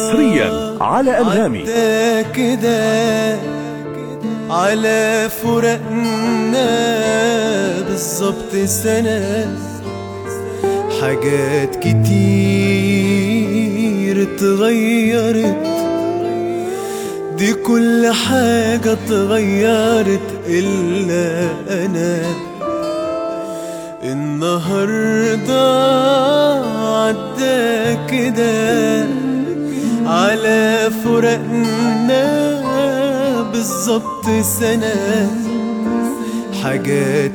حصريا على أنغامي عدى كده على فراقنا بالظبط سنة حاجات كتير اتغيرت دي كل حاجة اتغيرت إلا أنا النهاردة عدى كده على فراقنا بالظبط سنة حاجات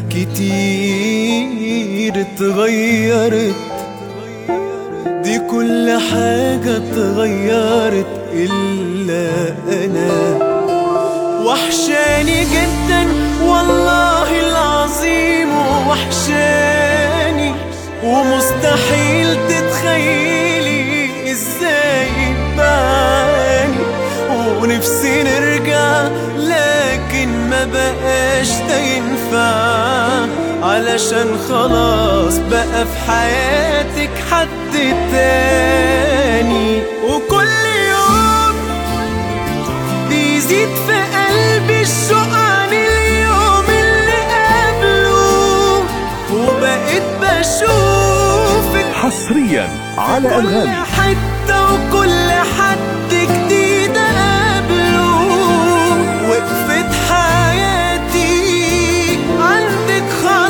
كتير اتغيرت دي كل حاجة اتغيرت إلا أنا وحشاني جدا والله العظيم وحشاني ومستحيل تتخيلي ازاي بعاني ونفسي نرجع لكن ما بقاش ده ينفع علشان خلاص بقى في حياتك حد تاني وكل يوم بيزيد في قلبي الشوق عن اليوم اللي قبله وبقيت بشوفك حصريا على كل أنغامي حتة وكل حد جديد قابله وقفت حياتي عندك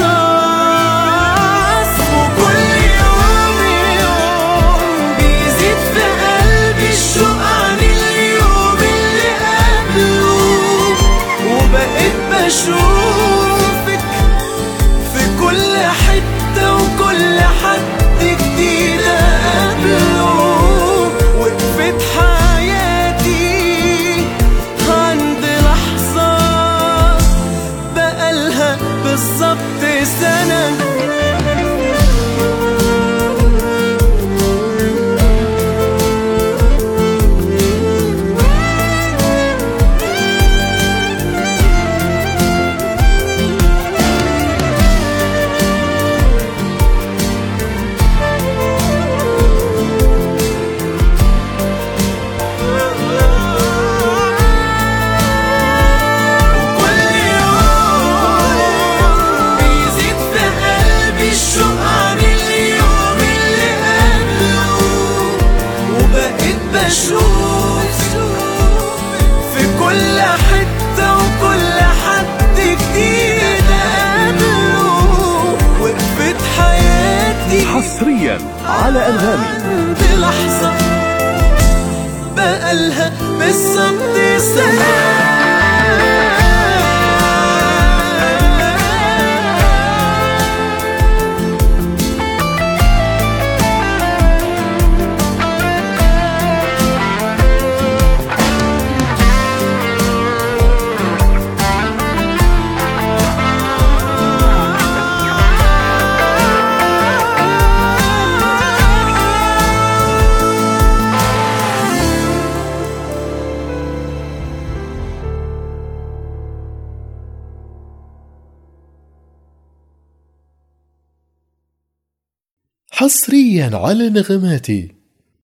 خلاص وكل يوم يوم بيزيد في قلبي الشوق عن اليوم اللي قبله وبقيت بشوفك في كل حتة وكل حد جديد قبله وقفت حياتي عند لحظة بقالها بالظبط سنة كل يوم بيزيد في قلبي الشوق عن اليوم اللي قبله وبقيت بشوف في كل حتة وكل حد جديد قبله وقفت حياتي حصريا على أنغامي عند لحظة بقالها بالظبط سنة حصريا على نغماتي